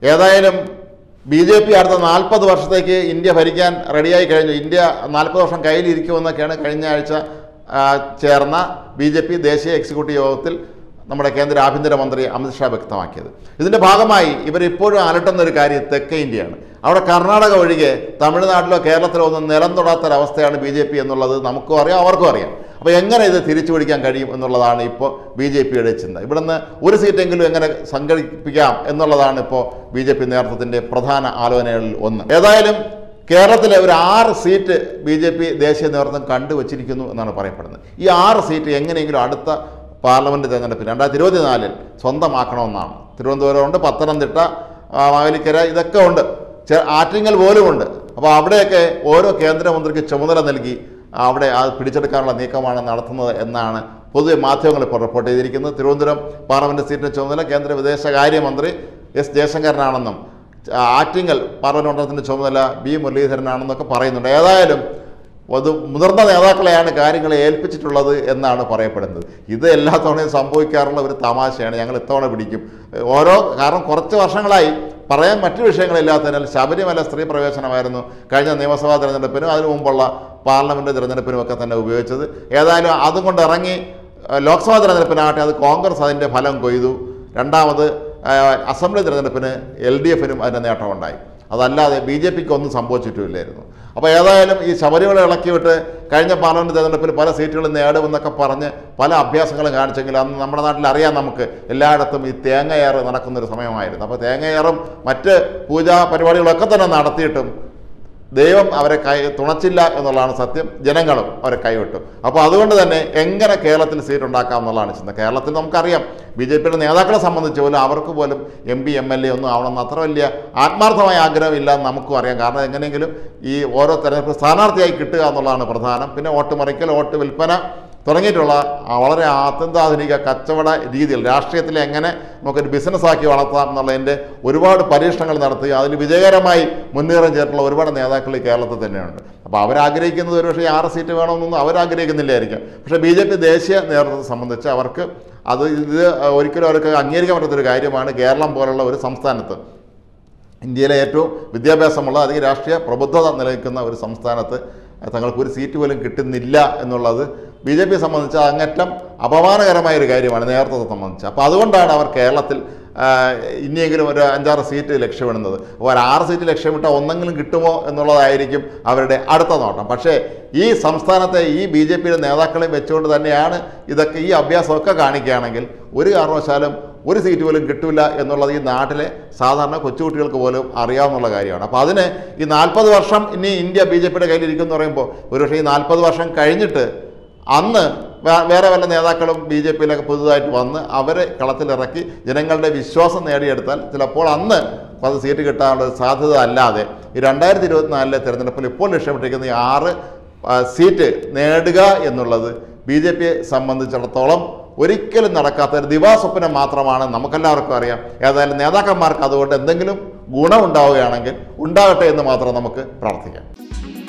ഏതായാലും B J P അടുത്ത നാൽപ്പത് വർഷത്തേക്ക് ഇന്ത്യ ഭരിക്കാൻ റെഡിയായി കഴിഞ്ഞു ഇന്ത്യ നാൽപ്പത് വർഷം കയ്യിലിരിക്കുമെന്നൊക്കെയാണ് കഴിഞ്ഞ ആഴ്ച ആ, ചേർന്ന ബി ജെ പി ദേശീയ എക്സിക്യൂട്ടീവ് യോഗത്തിൽ നമ്മുടെ കേന്ദ്ര ആഭ്യന്തരമന്ത്രി അമിത്ഷാ വ്യക്തമാക്കിയത് ഇതിൻ്റെ ഭാഗമായി ഇവരിപ്പോഴും അലട്ടുന്ന ഒരു കാര്യം തെക്കേ ഇന്ത്യയാണ് അവിടെ കർണാടക ഒഴികെ തമിഴ്നാട്ടിലോ കേരളത്തിലോ ഒന്നും നിലം തൊടാത്തൊരവസ്ഥയാണ് ബി ജെ പി എന്നുള്ളത് നമുക്കും അറിയാം അവർക്കും അറിയാം അപ്പോൾ എങ്ങനെ ഇത് തിരിച്ചു പിടിക്കാൻ കഴിയും എന്നുള്ളതാണ് ഇപ്പോൾ ബി ജെ പിയുടെ ചിന്ത ഇവിടുന്ന് ഒരു സീറ്റെങ്കിലും എങ്ങനെ സംഘടിപ്പിക്കാം എന്നുള്ളതാണ് ഇപ്പോൾ ബി ജെ പി നേതൃത്വത്തിൻ്റെ പ്രധാന ആലോചനകളിൽ ഒന്ന് ഏതായാലും കേരളത്തിലെ ഒരു ആറ് സീറ്റ് ബി ജെ പി ദേശീയ നേതൃത്വം കണ്ടുവച്ചിരിക്കുന്നു എന്നാണ് പറയപ്പെടുന്നത് ഈ ആറ് സീറ്റ് എങ്ങനെയെങ്കിലും അടുത്ത പാർലമെൻറ്റ് തെരഞ്ഞെടുപ്പിൽ രണ്ടായിരത്തി ഇരുപത്തിനാലിൽ സ്വന്തമാക്കണമെന്നാണ് തിരുവനന്തപുരമുണ്ട് പത്തനംതിട്ട ആ, മാവേലിക്കര ഇതൊക്കെ ഉണ്ട് ചെ- ആറ്റിങ്ങൽ പോലും ഉണ്ട് അപ്പോൾ അവിടെയൊക്കെ ഓരോ കേന്ദ്രമന്ത്രിക്ക് ചുമതല നൽകി അവിടെ അത് പിടിച്ചെടുക്കാനുള്ള നീക്കമാണ് നടത്തുന്നത് എന്നാണ് പൊതുവെ മാധ്യമങ്ങൾ ഇപ്പോൾ റിപ്പോർട്ട് ചെയ്തിരിക്കുന്നത് തിരുവനന്തപുരം പാർലമെൻറ്റ് സീറ്റിൻ്റെ ചുമതല കേന്ദ്ര വിദേശകാര്യമന്ത്രി എസ് ജയശങ്കരനാണെന്നും ആറ്റിങ്ങൽ പാർലമെൻറ്റ് മണ്ഡലത്തിൻ്റെ ചുമതല ബി മുരളീധരനാണെന്നൊക്കെ പറയുന്നുണ്ട് ഏതായാലും അത് മുതിർന്ന നേതാക്കളെയാണ് കാര്യങ്ങൾ ഏൽപ്പിച്ചിട്ടുള്ളത് എന്നാണ് പറയപ്പെടുന്നത് ഇത് എല്ലാ തവണയും സംഭവിക്കാറുള്ള ഒരു തമാശയാണ് ഞങ്ങൾ ഇത്തവണ പിടിക്കും ഓരോ കാരണം കുറച്ച് വർഷങ്ങളായി പറയാൻ മറ്റു വിഷയങ്ങളില്ലാത്തതിനാൽ ശബരിമല സ്ത്രീ പ്രവേശനമായിരുന്നു കഴിഞ്ഞ നിയമസഭാ തിരഞ്ഞെടുപ്പിനും അതിനു മുമ്പുള്ള പാർലമെൻറ്റ് തിരഞ്ഞെടുപ്പിനും ഒക്കെ തന്നെ ഉപയോഗിച്ചത് ഏതായാലും അതും കൊണ്ട് ഇറങ്ങി ഏഹ്, ലോക്സഭാ തിരഞ്ഞെടുപ്പിനാകട്ടെ അത് കോൺഗ്രസ് അതിൻ്റെ ഫലം കൊയ്തു രണ്ടാമത് ഏഹ്, അസംബ്ലി തിരഞ്ഞെടുപ്പിന് എൽ ഡി എഫിനും അതിൻ്റെ നേട്ടമുണ്ടായി അതല്ലാതെ ബി ജെ പിക്ക് ഒന്നും സംഭവിച്ചിട്ടുമില്ലായിരുന്നു അപ്പോൾ ഏതായാലും ഈ ശബരിമല ഇളക്കി വിട്ട് കഴിഞ്ഞ പാർലമെൻറ്റ് തെരഞ്ഞെടുപ്പിൽ പല സീറ്റുകളും നേടുമെന്നൊക്കെ പറഞ്ഞ് പല അഭ്യാസങ്ങളും കാണിച്ചെങ്കിൽ അന്ന് നമ്മുടെ നാട്ടിൽ അറിയാം നമുക്ക് എല്ലായിടത്തും ഈ തേങ്ങയേറ് നടക്കുന്നൊരു സമയമായിരുന്നു അപ്പോൾ തേങ്ങയേറും മറ്റ് പൂജാ പരിപാടികളൊക്കെ തന്നെ നടത്തിയിട്ടും ദൈവം അവരെ കൈ തുണച്ചില്ല എന്നുള്ളതാണ് സത്യം ജനങ്ങളും അവരെ കൈവിട്ടു അപ്പോൾ അതുകൊണ്ട് തന്നെ എങ്ങനെ കേരളത്തിൽ സീറ്റ് ഉണ്ടാക്കാം എന്നുള്ളതാണ് ചിന്ത കേരളത്തിൽ നമുക്കറിയാം ബി ജെ പിയുടെ നേതാക്കളെ സംബന്ധിച്ച് പോലും അവർക്ക് പോലും M P M L A ഒന്നും ആവണമെന്ന് അത്ര വലിയ ആത്മാർത്ഥമായ ആഗ്രഹമില്ല എന്ന് നമുക്കും അറിയാം കാരണം എങ്ങനെയെങ്കിലും ഈ ഓരോ തെരഞ്ഞെടുപ്പ് സ്ഥാനാർത്ഥിയായി കിട്ടുക എന്നുള്ളതാണ് പ്രധാനം പിന്നെ വോട്ട് മറിക്കൽ വോട്ട് വിൽപ്പന തുടങ്ങിയിട്ടുള്ള ആ വളരെ അത്യന്താധുനിക കച്ചവട രീതികൾ രാഷ്ട്രീയത്തിൽ എങ്ങനെ നമുക്കൊരു ബിസിനസ്സാക്കി വളർത്താം എന്നുള്ളതിൻ്റെ ഒരുപാട് പരീക്ഷണങ്ങൾ നടത്തി അതിൽ വിജയകരമായി മുന്നേറാൻ ചേർത്തുള്ള ഒരുപാട് നേതാക്കൾ ഈ കേരളത്തിൽ തന്നെയുണ്ട് അപ്പോൾ അവരാഗ്രഹിക്കുന്നത് ഒരുപക്ഷെ ആറ് സീറ്റ് വേണമെന്നൊന്നും അവരാഗ്രഹിക്കുന്നില്ലായിരിക്കാം പക്ഷേ ബി ജെ പി ദേശീയ നേതൃത്വത്തെ സംബന്ധിച്ച് അവർക്ക് അത് ഇത് ഒരിക്കലും അവർക്ക് അംഗീകരിക്കാൻ പറ്റാത്തൊരു കാര്യമാണ് കേരളം പോലുള്ള ഒരു സംസ്ഥാനത്ത് ഇന്ത്യയിലെ ഏറ്റവും വിദ്യാഭ്യാസമുള്ള അധികം രാഷ്ട്രീയ പ്രബുദ്ധത നിലനിൽക്കുന്ന ഒരു സംസ്ഥാനത്ത് തങ്ങൾക്ക് ഒരു സീറ്റ് പോലും കിട്ടുന്നില്ല എന്നുള്ളത് ബി ജെ പിയെ സംബന്ധിച്ച് അങ്ങറ്റം അപമാനകരമായ ഒരു കാര്യമാണ് നേതൃത്വത്തെ സംബന്ധിച്ച് അപ്പോൾ അതുകൊണ്ടാണ് അവർ കേരളത്തിൽ ആ, ഇനിയെങ്കിലും ഒരു അഞ്ചാറ് സീറ്റ് ലക്ഷ്യമിടുന്നത് അപ്പോൾ ഒരു ആറ് സീറ്റ് ലക്ഷ്യമിട്ടാൽ ഒന്നെങ്കിലും കിട്ടുമോ എന്നുള്ളതായിരിക്കും അവരുടെ അടുത്ത നോട്ടം പക്ഷേ ഈ സംസ്ഥാനത്തെ ഈ ബി ജെ പിയുടെ നേതാക്കളെ വെച്ചുകൊണ്ട് തന്നെയാണ് ഇതൊക്കെ ഈ അഭ്യാസമൊക്കെ കാണിക്കുകയാണെങ്കിൽ ഒരു കാരണവശാലും ഒരു സീറ്റ് പോലും കിട്ടില്ല എന്നുള്ളത് ഈ നാട്ടിലെ സാധാരണ കൊച്ചുകുട്ടികൾക്ക് പോലും അറിയാവുന്ന കാര്യമാണ് അപ്പോൾ അതിന് ഈ നാൽപ്പത് വർഷം ഇനി ഇന്ത്യ ബി ജെ പിയുടെ കയ്യിലിരിക്കും എന്ന് പറയുമ്പോൾ ഒരുപക്ഷെ ഈ നാൽപ്പത് വർഷം കഴിഞ്ഞിട്ട് അന്ന് വേ- വേറെ വല്ല നേതാക്കളും ബി ജെ പിയിലൊക്കെ പുതുതായിട്ട് വന്ന് അവരെ കളത്തിലിറക്കി ജനങ്ങളുടെ വിശ്വാസം നേടിയെടുത്താൽ ചിലപ്പോൾ അന്ന് പത്ത് സീറ്റ് കിട്ടാനുള്ള സാധ്യത അല്ലാതെ ഈ രണ്ടായിരത്തി ഇരുപത്തിനാലിലെ തിരഞ്ഞെടുപ്പിൽ ഇപ്പോൾ ലക്ഷ്യമിട്ടിരിക്കുന്ന ഈ ആറ് ആ, സീറ്റ് നേടുക എന്നുള്ളത് ബി ജെ പിയെ സംബന്ധിച്ചിടത്തോളം ഒരിക്കലും നടക്കാത്ത ഒരു ദിവാസ്വപ്നം മാത്രമാണ് നമുക്കെല്ലാവർക്കും അറിയാം ഏതായാലും നേതാക്കന്മാർക്ക് അതുകൊണ്ട് എന്തെങ്കിലും ഗുണമുണ്ടാവുകയാണെങ്കിൽ ഉണ്ടാകട്ടെ എന്ന് മാത്രം നമുക്ക് പ്രാർത്ഥിക്കാം